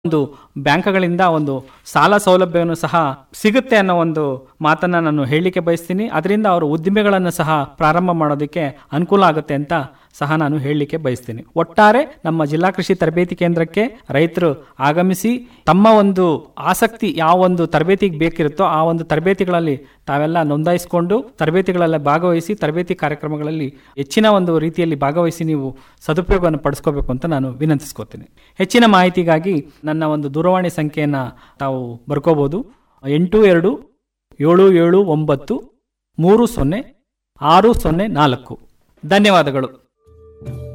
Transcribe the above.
ಒಂದು ಬ್ಯಾಂಕ್ಗಳಿಂದ ಒಂದು ಸಾಲ ಸೌಲಭ್ಯವನ್ನು ಸಹ ಸಿಗುತ್ತೆ ಅನ್ನೋ ಒಂದು ಮಾತನ್ನ ನಾನು ಹೇಳಲಿಕ್ಕೆ ಬಯಸ್ತೀನಿ ಅದರಿಂದ ಅವರು ಉದ್ದಿಮೆಗಳನ್ನು ಸಹ ಪ್ರಾರಂಭ ಮಾಡೋದಕ್ಕೆ ಅನುಕೂಲ ಆಗುತ್ತೆ ಅಂತ ಸಹ ನಾನು ಹೇಳಲಿಕ್ಕೆ ಬಯಸ್ತೀನಿ ಒಟ್ಟಾರೆ ನಮ್ಮ ಜಿಲ್ಲಾ ಕೃಷಿ ತರಬೇತಿ ಕೇಂದ್ರಕ್ಕೆ ರೈತರು ಆಗಮಿಸಿ ತಮ್ಮ ಒಂದು ಆಸಕ್ತಿ ಯಾವ ಒಂದು ತರಬೇತಿಗೆ ಬೇಕಿರುತ್ತೋ ಆ ಒಂದು ತರಬೇತಿಗಳಲ್ಲಿ ತಾವೆಲ್ಲ ನೋಂದಾಯಿಸಿಕೊಂಡು ತರಬೇತಿಗಳಲ್ಲಿ ಭಾಗವಹಿಸಿ ತರಬೇತಿ ಕಾರ್ಯಕ್ರಮಗಳಲ್ಲಿ ಹೆಚ್ಚಿನ ಒಂದು ರೀತಿಯಲ್ಲಿ ಭಾಗವಹಿಸಿ ನೀವು ಸದುಪಯೋಗವನ್ನು ಪಡಿಸ್ಕೋಬೇಕು ಅಂತ ನಾನು ವಿನಂತಿಸ್ಕೋತೀನಿ ಹೆಚ್ಚಿನ ಮಾಹಿತಿಗಾಗಿ ನನ್ನ ಒಂದು ದೂರವಾಣಿ ಸಂಖ್ಯೆಯನ್ನು ತಾವು ಬರ್ಕೋಬಹುದು ಎಂಟು ಎರಡು ಏಳು ಏಳು ಒಂಬತ್ತು ಮೂರು ಸೊನ್ನೆ ಆರು ಸೊನ್ನೆ ನಾಲ್ಕು ಧನ್ಯವಾದಗಳು